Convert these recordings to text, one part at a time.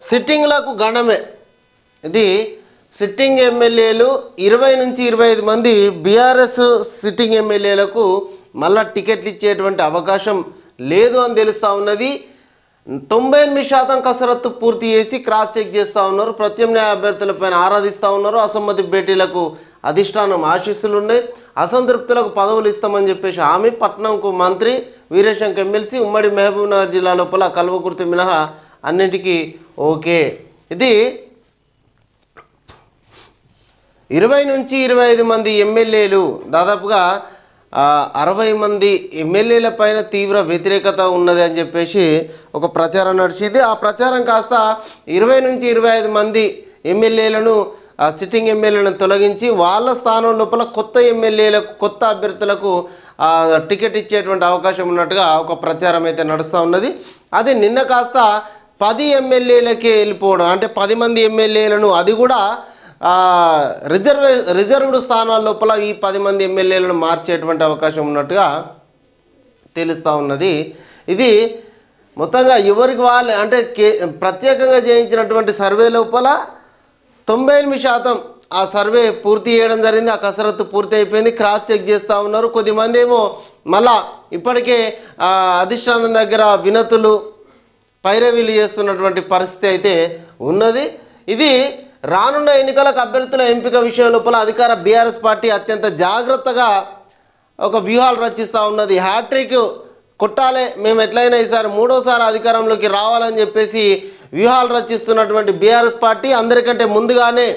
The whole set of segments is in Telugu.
సిట్టింగ్లకు గణమే ఇది సిట్టింగ్ ఎమ్మెల్యేలు ఇరవై నుంచి ఇరవై ఐదు మంది బీఆర్ఎస్ సిట్టింగ్ ఎమ్మెల్యేలకు మళ్ళా టికెట్లు ఇచ్చేటువంటి అవకాశం లేదు అని తెలుస్తూ ఉన్నది తొంభై ఎనిమిది శాతం కసరత్తు పూర్తి చేసి క్రాస్ చెక్ చేస్తూ ఉన్నారు ప్రత్యామ్నాయ అభ్యర్థులపైన ఆరాధిస్తూ ఉన్నారు అసమ్మతి భేటీలకు అధిష్టానం ఆశీస్సులు ఉన్నాయి అసంతృప్తులకు పదవులు ఇస్తామని చెప్పేసి హామీ పట్నంకు మంత్రి వీరేశంక్ ఎమ్మెల్సీ ఉమ్మడి మహబూబ్ నగర్ జిల్లా లోపల కల్వకుర్తి మినహా అన్నింటికీ ఓకే ఇది ఇరవై నుంచి ఇరవై ఐదు మంది ఎమ్మెల్యేలు దాదాపుగా ఆ, అరవై మంది ఎమ్మెల్యేల పైన తీవ్ర వ్యతిరేకత ఉన్నది అని చెప్పేసి ఒక ప్రచారం నడిచింది ఆ ప్రచారం కాస్త ఇరవై నుంచి ఇరవై ఐదు మంది ఎమ్మెల్యేలను ఆ సిట్టింగ్ ఎమ్మెల్యేలను తొలగించి వాళ్ళ స్థానం లోపల కొత్త ఎమ్మెల్యేలకు కొత్త అభ్యర్థులకు ఆ, టికెట్ ఇచ్చేటువంటి అవకాశం ఉన్నట్టుగా ఒక ప్రచారం అయితే నడుస్తూ ఉన్నది అది నిన్న కాస్త పది ఎమ్మెల్యేలకే వెళ్ళిపోవడం అంటే పది మంది ఎమ్మెల్యేలను అది కూడా ఆ, రిజర్వే రిజర్వ్డ్ స్థానాల లోపల ఈ పది మంది ఎమ్మెల్యేలను మార్చేటువంటి అవకాశం ఉన్నట్టుగా తెలుస్తూ ఉన్నది ఇది మొత్తంగా ఎవరికి వాళ్ళు అంటే కే ప్రత్యేకంగా చేయించినటువంటి సర్వే లోపల తొంభై ఎనిమిది శాతం ఆ సర్వే పూర్తి చేయడం జరిగింది ఆ కసరత్తు పూర్తి అయిపోయింది క్రాస్ చెక్ చేస్తూ ఉన్నారు కొద్దిమంది ఏమో మళ్ళా ఇప్పటికే ఆ, అధిష్టానం దగ్గర వినతులు పైరవీలు చేస్తున్నటువంటి పరిస్థితి అయితే ఉన్నది ఇది రానున్న ఎన్నికలకు అభ్యర్థుల ఎంపిక విషయం లోపల అధికార బీఆర్ఎస్ పార్టీ అత్యంత జాగ్రత్తగా ఒక వ్యూహాలు రచిస్తూ ఉన్నది హ్యాట్రిక్ కొట్టాలే మేము ఎట్లయినా ఈసారి మూడోసారి అధికారంలోకి రావాలని చెప్పేసి వ్యూహాలు రచిస్తున్నటువంటి బీఆర్ఎస్ పార్టీ అందరికంటే ముందుగానే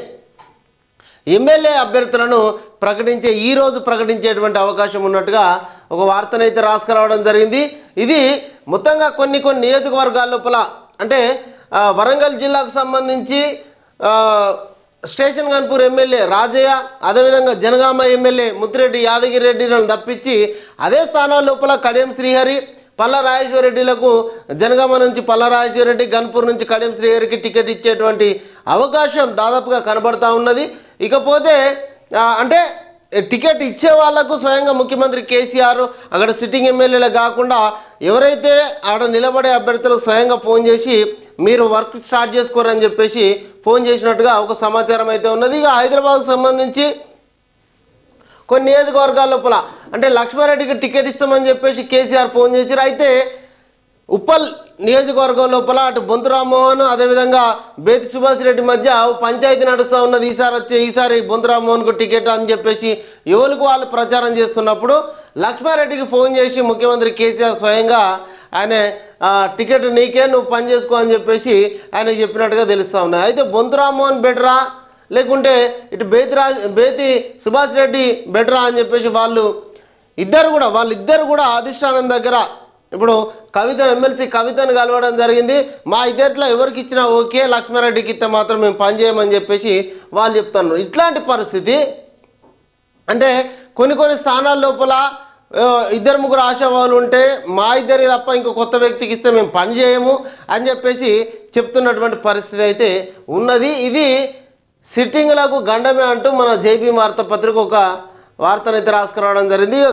ఎమ్మెల్యే అభ్యర్థులను ప్రకటించే ఈ రోజు ప్రకటించేటువంటి అవకాశం ఉన్నట్టుగా ఒక వార్తనైతే రాసుకురావడం జరిగింది ఇది మొత్తంగా కొన్ని కొన్ని నియోజకవర్గాల లోపల అంటే ఆ, వరంగల్ జిల్లాకు సంబంధించి ఆ, స్టేషన్ గన్పూర్ ఎమ్మెల్యే రాజయ్య అదేవిధంగా జనగామ ఎమ్మెల్యే ముత్తిరెడ్డి యాదగిరి రెడ్డిలను తప్పించి అదే స్థానాల లోపల కడియం శ్రీహరి పల్ల రాజేశ్వర రెడ్డిలకు జనగామ నుంచి పల్ల రాజేశ్వర రెడ్డి గన్పూర్ నుంచి కడియం శ్రీహరికి టికెట్ ఇచ్చేటువంటి అవకాశం దాదాపుగా కనబడతా ఉన్నది ఇకపోతే ఆ, అంటే టికెట్ ఇచ్చే వాళ్ళకు స్వయంగా ముఖ్యమంత్రి కేసీఆర్ అక్కడ సిట్టింగ్ ఎమ్మెల్యేలు కాకుండా ఎవరైతే ఆడ నిలబడే అభ్యర్థులకు స్వయంగా ఫోన్ చేసి మీరు వర్క్ స్టార్ట్ చేసుకోరని చెప్పేసి ఫోన్ చేసినట్టుగా ఒక సమాచారం అయితే ఉన్నది ఇక హైదరాబాద్కు సంబంధించి కొన్ని నియోజకవర్గాల లోపల అంటే లక్ష్మారెడ్డికి టికెట్ ఇస్తామని చెప్పేసి కేసీఆర్ ఫోన్ చేశారు అయితే ఉప్పల్ నియోజకవర్గం లోపల అటు బొంతు రామ్మోహన్ అదేవిధంగా బేతి సుభాష్ రెడ్డి మధ్య ఓ పంచాయతీ నడుస్తూ ఉన్నది ఈసారి వచ్చే ఈసారి బొంతు రామ్మోహన్కు టికెట్ అని చెప్పేసి ఎవరికి వాళ్ళు ప్రచారం చేస్తున్నప్పుడు లక్ష్మారెడ్డికి ఫోన్ చేసి ముఖ్యమంత్రి కేసీఆర్ స్వయంగా ఆయన ఆ, టికెట్ నీకే నువ్వు పని చేసుకో అని చెప్పేసి ఆయన చెప్పినట్టుగా తెలుస్తూ ఉన్నాయి అయితే బొంతు రామ్మోహన్ బెటరా లేకుంటే ఇటు బేతి రాజ్ బేతి సుభాష్ రెడ్డి బెటరా అని చెప్పేసి వాళ్ళు ఇద్దరు కూడా వాళ్ళిద్దరు కూడా అధిష్టానం దగ్గర ఇప్పుడు కవిత ఎమ్మెల్సీ కవితను కలవడం జరిగింది మా ఇద్దరిలో ఎవరికి ఇచ్చినా ఓకే లక్ష్మారెడ్డికి ఇస్తే మాత్రం మేము పని చేయమని చెప్పేసి వాళ్ళు చెప్తున్నారు ఇట్లాంటి పరిస్థితి అంటే కొన్ని కొన్ని స్థానాల లోపల ఆ, ఇద్దరు ముగ్గురు ఆశావాళ్ళు ఉంటే మా ఇద్దరి తప్ప ఇంకో కొత్త వ్యక్తికి ఇస్తే మేము పని చేయము అని చెప్పేసి చెప్తున్నటువంటి పరిస్థితి అయితే ఉన్నది ఇది సిట్టింగ్లకు గండమే అంటూ మన జేబీ వార్తాపత్రిక ఒక వార్తనైతే రాసుకురావడం జరిగింది